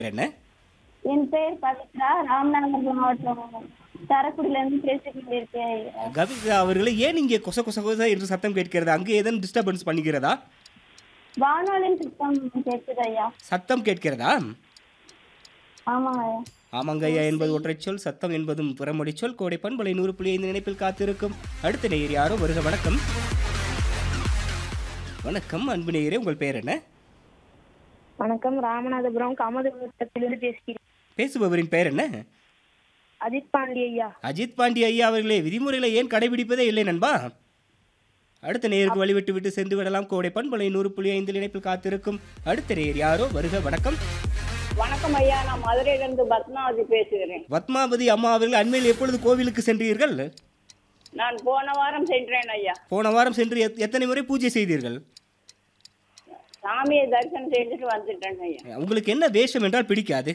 என்ன என் பெயர் பவித்ரா ராமநாதபுரம் மாவட்டம் தரக்குடியிலிருந்து பேசிக்கிட்டு இருக்கேன் கவிதா அவர்களே ஏன் இங்கே கொச கொச கொச என்று சத்தம் கேட்கிறது அங்கே ஏதேனும் டிஸ்டர்பன்ஸ் பண்ணிக்கிறதா வானொலியின் சுத்தம் கேட்குது ஐயா சத்தம் கேட்கிறதா ஆமாங்க ஐயா ஆமாங்க ஐயா என்பது ஒற்றைச் சொல் சத்தம் என்பதும் புறமொழி சொல் கோடை பண்பலை நூறு புள்ளி ஐந்து நினைப்பில் காத்திருக்கும் அடுத்த நேயர் யாரோ வருக வணக்கம் வணக்கம் அன்பு நேயரே உங்கள் பெயர் என்ன வணக்கம் ராமநாதபுரம் காமதபுரத்திலிருந்து பேசுகிறேன் பேசுபவரின் பெயர் என்ன அஜித் பாண்டி ஐயா அஜித் பாண்டி ஐயா அவர்களே விதிமுறைகளை ஏன் கடைபிடிப்பதே இல்லை நண்பா அடுத்த நேருக்கு வழிவிட்டு விட்டு சென்று விடலாம் கோடை பண்பலை நூறு புள்ளி ஐந்து இணைப்பில் காத்திருக்கும் அடுத்த நேயர் யாரோ வருக வணக்கம் வணக்கம் ஐயா நான் மதுரையிலிருந்து பத்மாவதி பேசுகிறேன் பத்மாவதி அம்மா அவர்கள் அண்மையில் எப்பொழுது கோவிலுக்கு சென்றீர்கள் நான் போன வாரம் சென்றேன் ஐயா போன வாரம் சென்று எத்- எத்தனை முறை பூஜை செய்தீர்கள் சாமியை தரிசனம் செய்துட்டு வந்துட்டேன் ஐயா உங்களுக்கு என்ன வேஷம் என்றால் பிடிக்காது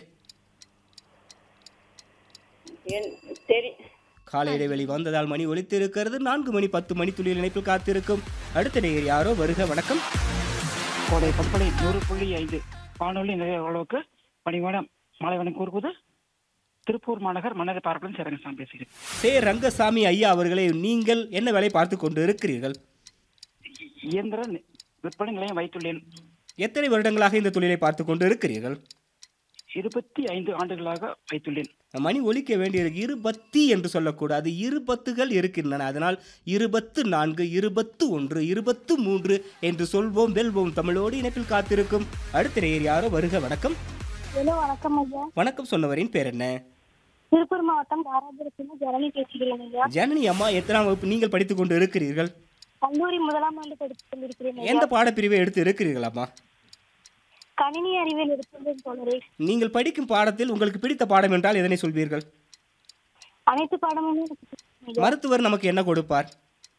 என் தெரி காலை இடைவெளி வந்ததால் மணி ஒலித்திருக்கிறது நான்கு மணி பத்து மணி துளியில் இணைப்பில் காத்திருக்கும் அடுத்த நேயர் யாரோ வருக வணக்கம் கோடை பண்பலை நூறு புள்ளி ஐந்து வானொலி நிறைய அளவுக்கு பணிவான மாலை வணக்கம் கூறுவது திருப்பூர் மாநகர் மன்னர் பார்ப்பலன் சேரங்கசாமி பேசுகிறேன் சே ரங்கசாமி ஐயா அவர்களே நீங்கள் என்ன வேலை பார்த்து கொண்டு இருக்கிறீர்கள் இ- இயந்திர நி- விற்பனை நிலையம் வைத்துள்ளேன் எத்தனை வருடங்களாக இந்த தொழிலை பார்த்து கொண்டு இருக்கிறீர்கள் இருபத்தி ஐந்து ஆண்டுகளாக வைத்துள்ளேன் மணி ஒலிக்க வேண்டியிருக்கு இருபத்தி என்று சொல்லக்கூடாது இருபத்துகள் இருக்கின்றன அதனால் இருபத்து நான்கு இருபத்து ஒன்று இருபத்து மூன்று என்று சொல்வோம் வெல்வோம் தமிழோடு இணைப்பில் காத்திருக்கும் அடுத்த நேயர் யாரோ வருக வணக்கம் ஹலோ வணக்கம் ஐயா வணக்கம் சொன்னவரின் பேர் என்ன திருப்பூர் மாவட்டம் தாராபுரத்திலிருந்து ஜனனி பேசுகிறேன் ஐயா ஜனனி அம்மா எத்தனாம் வகுப்பு நீங்கள் படித்துக் கொண்டு இருக்கிறீர்கள் கல்லூரி முதலாம் ஆண்டு படித்துக் கொண்டிருக்கிறேன் ஐயா எந்த பாடப்பிரிவை எடுத்து இருக்கிறீர்கள் அம்மா கணினி அறிவியல் எடுத்துள்ளேன் தோழரே நீங்கள் படிக்கும் பாடத்தில் உங்களுக்கு பிடித்த பாடம் என்றால் எதனை சொல்வீர்கள் அனைத்து பாடமுமே எனக்கு பிடிக்கும் ஐயா. மருத்துவர் நமக்கு என்ன கொடுப்பார்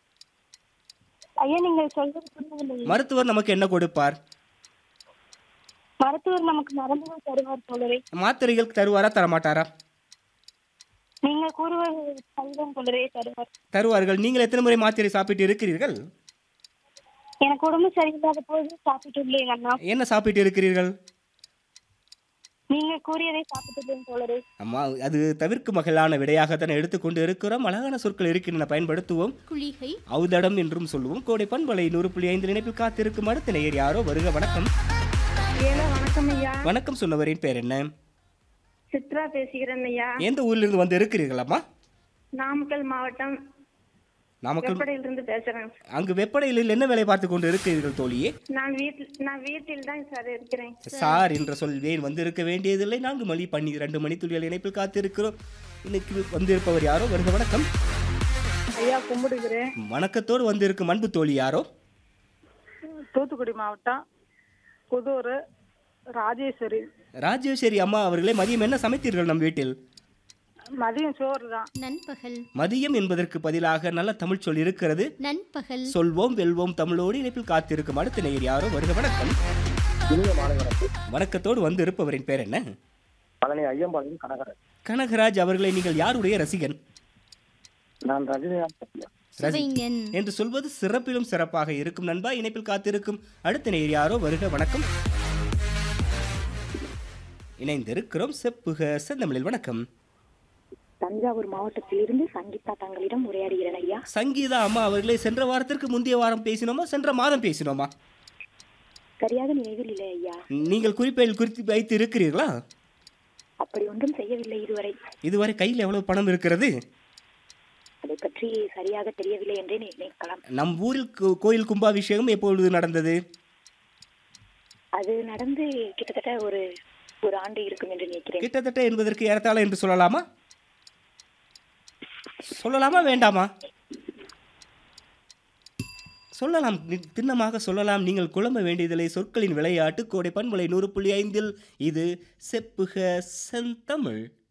ஐயா நீங்கள் சொல்வது புரியவில்லை மருத்துவர் நமக்கு என்ன கொடுப்பார் மருத்துவர் நமக்கு மருந்துகள் தருவார் தோழரே மாத்திரைகள் தருவாரா தரமாட்டாரா நீங்கள் கூறுவது சரிதான் தோழரே தருவார் தருவார்கள் நீங்கள் எத்தனை முறை மாத்திரை சாப்பிட்டு இருக்கிறீர்கள் எனக்கு உடம்பு சரியில்லாத போது சாப்பிட்டுள்ளேன் அண்ணா என்ன சாப்பிட்டு இருக்கிறீர்கள் நீங்க கூறியதை சாப்பிட்டுள்ளேன் தோழரே அம்மா அது தவிர்க்கு மகளான விடையாகத்தான் எடுத்துக்கொண்டு இருக்கிறோம் அழகான சொற்கள் இருக்கின்றன பயன்படுத்துவோம் குளிகை அவுதடம் என்றும் சொல்லுவோம் கோடை பண்பலை நூறு புள்ளி ஐந்து நினைப்பில் காத்திருக்கும் அடுத்த நேயர் யாரோ வருக வணக்கம் ஏலோ வணக்கம் ஐயா வணக்கம் சொன்னவரின் பேர் என்ன சித்ரா பேசுகிறேன் ஐயா எந்த ஊரிலிருந்து வந்து இருக்கிறீர்கள் அம்மா நாமக்கல் மாவட்டம் நாமக்கல் வெப்படையிலிருந்து பேசுறேன் அங்கு வெப்படையில் என்ன வேலை பார்த்து கொண்டு இருக்கிறீர்கள் தோழியே நான் வீட்டில் நான் வீட்டில் தான் சார் இருக்கிறேன் சார் என்ற சொல் ஏன் வந்திருக்க வேண்டியதில்லை நான்கு மணி பண்ணி ரெண்டு மணி துளியல் இணைப்பில் காத்திருக்கிறோம் இன்னைக்கு வந்திருப்பவர் யாரோ வருக வணக்கம் ஐயா கும்பிடுகிறேன் வணக்கத்தோடு வந்திருக்கும் அன்பு தோழி யாரோ தூத்துக்குடி மாவட்டம் புதூர் ராஜேஸ்வரி ராஜேஸ்வரி அம்மா அவர்களே மதியம் என்ன சமைத்தீர்கள் நம் வீட்டில் மதியம் சோறு தான் நண்பகல் மதியம் என்பதற்கு பதிலாக நல்ல தமிழ் சொல் இருக்கிறது நண்பகல் சொல்வோம் வெல்வோம் தமிழோடு இணைப்பில் காத்திருக்கும் அடுத்த நேயர் யாரோ வருக வணக்கம் வணக்கத்தோடு வந்து இருப்பவரின் பேர் என்ன பழனி ஐயம்பாளையம் கனகரன் கனகராஜ் அவர்களை நீங்கள் யாருடைய ரசிகன் நான் ரஜினிகாந்த் சத்யா சுவைஞன் என்று சொல்வது சிறப்பிலும் சிறப்பாக இருக்கும் நண்பா இணைப்பில் காத்திருக்கும் அடுத்த நேயர் யாரோ வருக வணக்கம் இணைந்திருக்கிறோம் செப்புக செந்தமிழில் வணக்கம் தஞ்சாவூர் மாவட்டத்திலிருந்து சங்கீதா தங்களிடம் உரையாடுகிறேன் ஐயா சங்கீதா அம்மா அவர்களே சென்ற வாரத்திற்கு முந்தைய வாரம் பேசினோமா சென்ற மாதம் பேசினோமா சரியாக நினைவில் இல்லை ஐயா நீங்கள் குறிப்பையில் குறித்து வைத்து இருக்கிறீர்களா அப்படி ஒன்றும் செய்யவில்லை இதுவரை இதுவரை கையில் எவ்வளவு பணம் இருக்கிறது அதை பற்றி சரியாக தெரியவில்லை என்றே நி- நினைக்கலாம் நம் ஊரில் கோ- கோயில் கும்பாபிஷேகம் எப்பொழுது நடந்தது அது நடந்து கிட்டத்தட்ட ஒரு ஒரு ஆண்டு இருக்கும் என்று நினைக்கிறேன் கிட்டத்தட்ட என்பதற்கு ஏறத்தாழ என்று சொல்லலாமா சொல்லலாமா வேண்டாமா சொல்லலாம் நி- திண்ணமாக சொல்லலாம் நீங்கள் குழம்ப வேண்டியதில்லை சொற்களின் விளையாட்டு கோடை பண்பலை நூறு புள்ளி ஐந்தில் இது செப்புக செந்தமிழ்